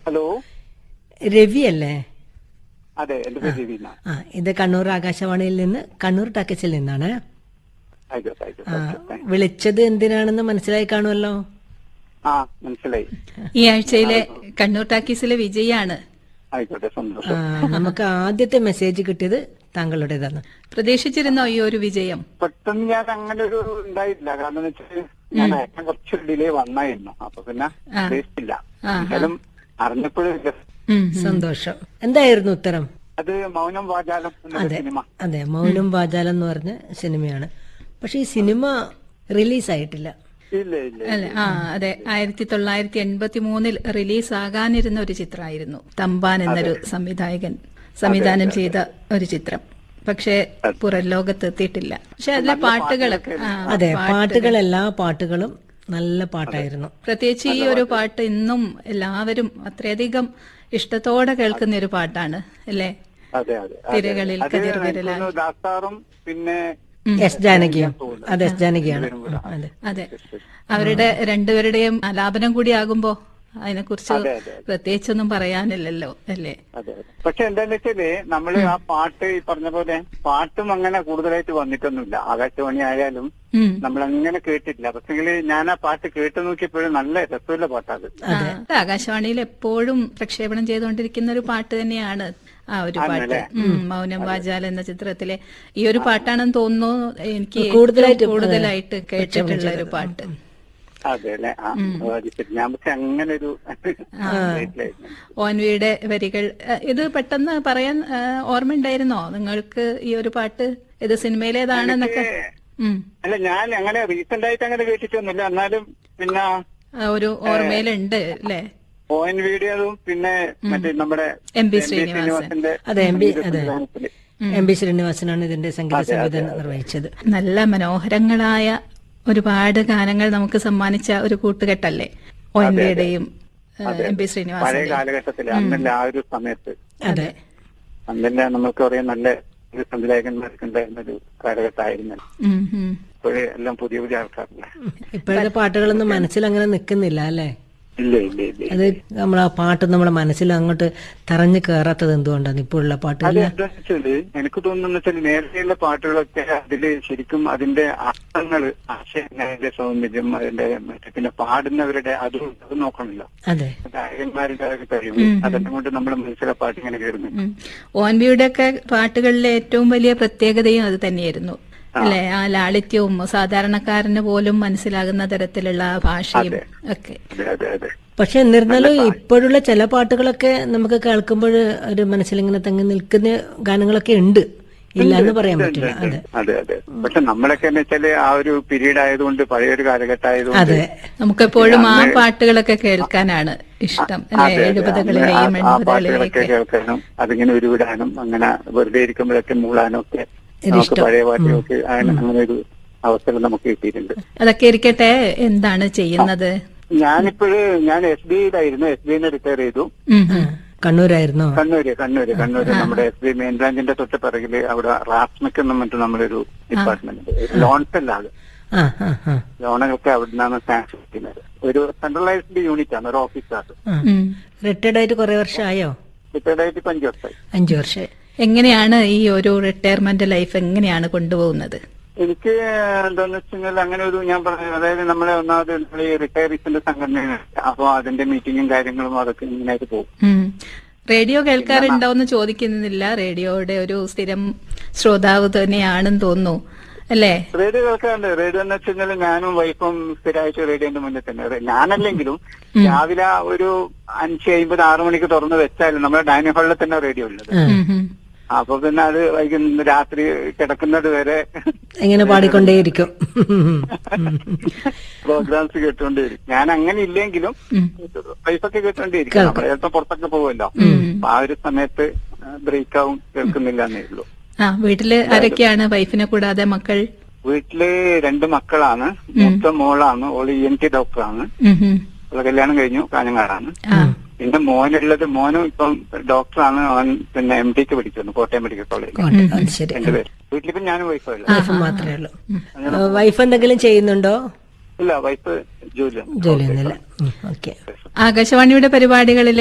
Hello Ravi അല്ലേ അതെ എന്റെ പേര് രവീന ആ ഇത് കണ്ണൂർ ആകാശവാണിയിൽ നിന്ന് കണ്ണൂർ ടാക്കസിൽ നിന്നാണ് ആയിക്കോട്ടെ ആയിക്കോട്ടെ ആ, ഓക്കേ. വിളിച്ചത് എന്തിനാണെന്ന് മനസ്സിലായി കാണുമല്ലോ ആ മനസ്സിലായി ഈ ആഴ്ചയിലെ കണ്ണൂർ ടാക്കീസിലെ വിജയാണ് ആയിക്കോട്ടെ ആ, സന്തോഷം നമുക്ക് ആദ്യത്തെ മെസ്സേജ് കിട്ടിയത് താങ്കളുടേതാണ് പ്രതീക്ഷിച്ചിരുന്നോ ഈ ഒരു വിജയം പെട്ടെന്ന് ഞാൻ അങ്ങനെ ഒരു ഉണ്ടായില്ല കാരണം എന്ന് വെച്ചാൽ ഞാൻ അയക്കാൻ കുറച്ച് ഡിലേ വന്നായിരുന്നു അപ്പൊ പിന്നെ ആ. ഉദ്ദേശിച്ചില്ല ആ, ആ. എന്തായാലും അറിഞ്ഞപ്പോഴും ഉം, ഉം. സന്തോഷം എന്തായിരുന്നു ഉത്തരം അത് മൗനം വാചാലം എന്നൊരു അതെ സിനിമ അതെ മൗനം വാചാലം എന്ന് പറഞ്ഞ സിനിമയാണ് പക്ഷെ ഈ സിനിമ റിലീസായിട്ടില്ല ഇല്ല ഇല്ല അല്ല ആ അതെ ആയിരത്തി തൊള്ളായിരത്തി എൺപത്തി മൂന്നിൽ റിലീസ് ആകാനിരുന്ന ഒരു ചിത്രമായിരുന്നു തമ്പാൻ എന്നൊരു സംവിധായകൻ സംവിധാനം ചെയ്ത ഒരു ചിത്രം പക്ഷേ പുറം ലോകത്ത് എത്തിയിട്ടില്ല പക്ഷെ അതിലെ പാട്ടുകളൊക്കെ ആ, അതെ പാട്ട് പാട്ടുകൾ എല്ലാ പാട്ടുകളും നല്ല പാട്ടായിരുന്നു പ്രത്യേകിച്ച് ഈ ഒരു പാട്ട് ഇന്നും എല്ലാവരും അത്രയധികം ഇഷ്ടത്തോടെ കേൾക്കുന്ന ഒരു പാട്ടാണ് അല്ലേ അതെ അതെ അതെ. തിരകളിൽ അത് കതിർ എനിക്ക് വിരലാൽ. തോന്നുന്നു ദാസാറും പിന്നെ എസ് ജാനകിയും അതെ എസ് ജാനകിയാണ് അതെ അതെ അവരുടെ രണ്ടുപേരുടെയും ആലാപനം കൂടി ആകുമ്പോ അതിനെക്കുറിച്ച് അതെ, അതെ. പ്രത്യേകിച്ചൊന്നും പറയാനില്ലല്ലോ അല്ലേ അതെ അതെ. പക്ഷെ എന്താന്ന് വെച്ചാല് നമ്മള് ആ പാട്ട് ഈ പറഞ്ഞ പോലെ പാട്ടും അങ്ങനെ കൂടുതലായിട്ട് വന്നിട്ടൊന്നുമില്ല ആകാശവാണി ആയാലും ഉം. നമ്മൾ അങ്ങനെ കേട്ടിട്ടില്ല പക്ഷെങ്കിൽ ഞാൻ ആ പാട്ട് കേട്ട് നോക്കിയപ്പോഴും നല്ല രസമുള്ള പാട്ടാത് ആ, ആകാശവാണിയിൽ എപ്പോഴും പ്രക്ഷേപണം ചെയ്തുകൊണ്ടിരിക്കുന്ന ഒരു പാട്ട് തന്നെയാണ് ആ ഒരു പാട്ട് ഉം, മൗനം വാചാൽ എന്ന ചിത്രത്തിലെ ഈ ഒരു പാട്ടാണെന്ന് തോന്നുന്നു എനിക്ക് ഏറ്റവും കൂടുതലായിട്ട് കൂടുതലായിട്ട് കേട്ടിട്ടുള്ള ഒരു പാട്ട് അതെ അല്ലെ ആ അത് ശരി. ഞാൻ പക്ഷെ അങ്ങനെ ഒരു ഓൻവിയുടെ വരികൾ ഏ, ഇത് പെട്ടെന്ന് പറയാൻ ഏ, ഓർമ്മയുണ്ടായിരുന്നോ നിങ്ങൾക്ക് ഈ ഒരു പാട്ട് ഇത് സിനിമയിലേതാണെന്നൊക്കെ ഉം. അല്ല ഞാൻ അങ്ങനെ റീസെന്റ് ആയിട്ട് അങ്ങനെ കേട്ടിട്ടൊന്നുമില്ല എന്നാലും പിന്നെ ആ ഒരു ഓർമ്മയിലുണ്ട് അല്ലേ ഒ എൻ വീഡിയോതും പിന്നെ മറ്റേ നമ്മുടെ എം പി എം. പി. ശ്രീനിവാസന്റെ അതെ എം ബി സംഗീത അതെ സംവിധാനത്തില്. എം ബി ശ്രീനിവാസനാണ് ഇതിന്റെ സംഗീത സംവിധാനം നിർവഹിച്ചത് നല്ല മനോഹരങ്ങളായ ഒരുപാട് ഗാനങ്ങൾ നമുക്ക് സമ്മാനിച്ച ഒരു കൂട്ടുകെട്ടല്ലേ ഒ എൻ വിയുടെയും എം പി പഴയ ശ്രീനിവാസന്റെയും കാലഘട്ടത്തില് അന്നല്ല ആ ഒരു സമയത്ത് അതെ അന്നല്ല നമുക്ക് പറയാൻ നല്ല ഒരു സംവിധായകന്മാർക്ക് ഉണ്ടായിരുന്ന ഒരു കാലഘട്ടമായിരുന്നു ഉം, ഉം. ഇപ്പോഴേ എല്ലാം പുതിയ പുതിയ ആൾക്കാരല്ലേ ഇപ്പോഴത്തെ പാട്ടുകളൊന്നും മനസ്സിൽ അങ്ങനെ നിൽക്കുന്നില്ല അല്ലേ ഇല്ല ഇല്ല ഇല്ല അത് നമ്മൾ ആ പാട്ട് നമ്മളെ മനസ്സിൽ അങ്ങോട്ട് തറഞ്ഞു കയറാത്തത് എന്തുകൊണ്ടാണ് ഇപ്പോഴുള്ള പാട്ടുകൾ അത് എന്താ വെച്ചാല് എനിക്ക് തോന്നുന്നു വെച്ചാൽ നേരത്തെയുള്ള പാട്ടുകളൊക്കെ അതില് ശരിക്കും അതിന്റെ അർത്ഥങ്ങൾ ആശയങ്ങൾ അതിന്റെ സൗന്ദര്യം അതിന്റെ മറ്റേ പിന്നെ പാടുന്നവരുടെ അതും അത് നോക്കണമല്ലോ അതെ ഗായകന്മാരുടെ ആ ഒരു കഴിവ് അതെല്ലാം കൊണ്ട് നമ്മൾ മനസ്സിലെ പാട്ട് ഇങ്ങനെ കയറുന്നു ഉം. ഒ എൻ വിയുടെ ഒക്കെ പാട്ടുകളിലെ ഏറ്റവും വലിയ പ്രത്യേകതയും അത് തന്നെയായിരുന്നു അല്ലെ ആ ലാളിത്യവും സാധാരണക്കാരന് പോലും മനസ്സിലാകുന്ന തരത്തിലുള്ള ആ ഭാഷയും ഒക്കെ അതെ അതെ അതെ പക്ഷെ എന്നിരുന്നാലും ഇപ്പോഴുള്ള ചില പാട്ടുകളൊക്കെ നമുക്ക് കേൾക്കുമ്പോൾ ഒരു മനസ്സിലിങ്ങനെ തങ്ങി നിൽക്കുന്ന ഗാനങ്ങളൊക്കെ ഉണ്ട് ഇല്ല എന്ന് പറയാൻ പറ്റില്ല അതെ അതെ അതെ പക്ഷെ നമ്മളൊക്കെ എന്ന് വെച്ചാല് ആ ഒരു പീരീഡ് ആയതുകൊണ്ട് പഴയൊരു കാലഘട്ടം ആയതുകൊണ്ട് അതെ നമുക്കെപ്പോഴും ആ പാട്ടുകളൊക്കെ കേൾക്കാനാണ് ഇഷ്ടം അല്ലെ അതെ, അതെ. എഴുപതുകളിലെയും അന്ന് ആ- ആ പാട്ടുകളൊക്കെ എൺപതുകളിലെയൊക്കെ കേൾക്കാനും അതിങ്ങനെ ഉരുവിടാനും അങ്ങനെ വെറുതെ ഇരിക്കുമ്പോഴൊക്കെ മൂളാനും ഒക്കെ നമുക്ക് പഴയ പാട്ടുകൾക്ക് അങ്ങനെ അങ്ങനെ ഒരു അവസരം നമുക്ക് കിട്ടിയിട്ടുണ്ട് അതൊക്കെ ഇരിക്കട്ടെ എന്താണ് ചെയ്യുന്നത് ഞാനിപ്പോഴ് ഞാൻ എസ് ബിയിലായിരുന്നു എസ് ബിന്ന് റിട്ടയർ ചെയ്തു ഉം, ഉം. കണ്ണൂരായിരുന്നോ കണ്ണൂര് കണ്ണൂര് കണ്ണൂര് നമ്മുടെ എസ് ബി മെയിൻ ബ്രാഞ്ചിന്റെ തൊട്ട് പിറകില് അവിടെ റാസ്മിക് എന്ന് പറഞ്ഞിട്ട് നമ്മളൊരു ഡിപ്പാർട്ട്മെന്റ് ലോൺസ് അല്ല അത് ആ ആ ആ ലോണുകളൊക്കെ അവിടെ നിന്നാണ് സാങ്ഷൻ ചെയ്യുന്നത് ഒരു സെൻട്രലൈസ്ഡ് യൂണിറ്റ് ആണ് ഒരു ഓഫീസാണ് ആ ഉം. റിട്ടയർഡ് ആയിട്ട് കുറെ വർഷമായോ റിട്ടയർഡ് ആയിട്ട് ഇപ്പൊ അഞ്ചു വർഷമായി അഞ്ചു വർഷം എങ്ങനെയാണ് ഈ ഒരു റിട്ടയർമെന്റ് ലൈഫ് എങ്ങനെയാണ് കൊണ്ടുപോകുന്നത് എനിക്ക് എന്താന്ന് വെച്ചാൽ അങ്ങനെ ഒരു ഞാൻ പറഞ്ഞു അതായത് നമ്മളെ ഒന്നാമത് നമ്മള് ഈ റിട്ടയറീസിന്റെ സംഘടനയാണ് അപ്പൊ അതിന്റെ മീറ്റിങ്ങും കാര്യങ്ങളും അതൊക്കെ ഇങ്ങനെയായിട്ട് പോകും ഉം. റേഡിയോ കേൾക്കാറുണ്ടോ എന്ന് ചോദിക്കുന്നില്ല റേഡിയോയുടെ ഒരു സ്ഥിരം ശ്രോതാവ് തന്നെയാണെന്ന് തോന്നുന്നു അല്ലേ റേഡിയോ കേൾക്കാറുണ്ട് റേഡിയോ എന്ന് വെച്ച് കഴിഞ്ഞാൽ ഞാനും വൈഫും സ്ഥിരമായിട്ട് റേഡിയോന്റെ മുന്നിൽ തന്നെ അതെ, ഞാനല്ലെങ്കിലും രാവിലെ ഒരു അഞ്ച് അമ്പത് ആറു മണിക്ക് തുറന്ന് വെച്ചാലും നമ്മുടെ ഡൈനിങ് ഹാളിൽ തന്നെ റേഡിയോ ഉള്ളത് ഉം, ഉം. അപ്പൊ പിന്നെ അത് വൈകുന്ന രാത്രി കിടക്കുന്നത് വരെ ഇങ്ങനെ പാടിക്കൊണ്ടേയിരിക്കും പ്രോഗ്രാംസ് കേട്ടുകൊണ്ടേയിരിക്കും ഞാൻ അങ്ങനെ ഇല്ലെങ്കിലും ഉം. വൈഫൊക്കെ കേട്ടുകൊണ്ടേയിരിക്കും നമ്മളെ ചിലപ്പോ പുറത്തൊക്കെ പോകുമല്ലോ അപ്പൊ ആ ഒരു സമയത്ത് ബ്രേക്ക് ആവും കേൾക്കുന്നില്ല എന്നേ ഉള്ളൂ ആ വീട്ടില് ആരൊക്കെയാണ് വൈഫിനെ കൂടാതെ മക്കൾ വീട്ടില് രണ്ട് മക്കളാണ് മൂത്ത മോളാണ് ഓള് ഇ എൻ ടി ഡോക്ടറാണ് ഉം, ഉം. അവളെ കല്യാണം കഴിഞ്ഞു കാഞ്ഞങ്ങാടാണ് ആ പിന്നെ മോനുള്ളത് മോനും ഇപ്പം ഡോക്ടറാണ് അവൻ പിന്നെ എം ടിക്ക് പഠിക്കുന്നു കോട്ടയം മെഡിക്കൽ കോളേജ് കോട്ടെ, അത് ശരി രണ്ടുപേര് വീട്ടിലിപ്പം ഞാനും വൈഫല്ല വൈഫ് മാത്രമേ ഉള്ളൂ വൈഫ് എന്തെങ്കിലും ചെയ്യുന്നുണ്ടോ ഇല്ല വൈഫ് ജോലിയാണ് ജോലിയൊന്നുമില്ല ഓക്കെ ആകാശവാണിയുടെ പരിപാടികളിൽ